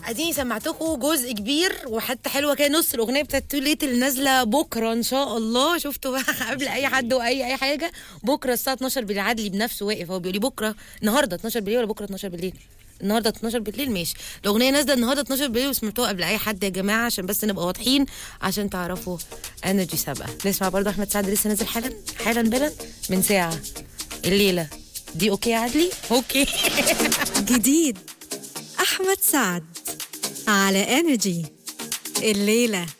اديني سمعتكم جزء كبير وحتى حلوه كده نص الاغنيه بتاعت تو ليت اللي نازله بكره ان شاء الله شفتوا بقى قبل اي حد واي اي حاجه بكره الساعه 12 بالليل عدلي بنفسه واقف هو بيقول لي بكره النهارده 12 بالليل ولا بكره 12 بالليل النهارده 12 بالليل ماشي الاغنيه نازله النهارده 12 بالليل وسمعتوها قبل اي حد يا جماعه عشان بس نبقى واضحين عشان تعرفوا انرجي سابقه نسمع برضه احمد سعد لسه نازل حالا حالا بلا من ساعه الليله دي اوكي يا عدلي اوكي جديد أحمد سعد على انرجي الليلة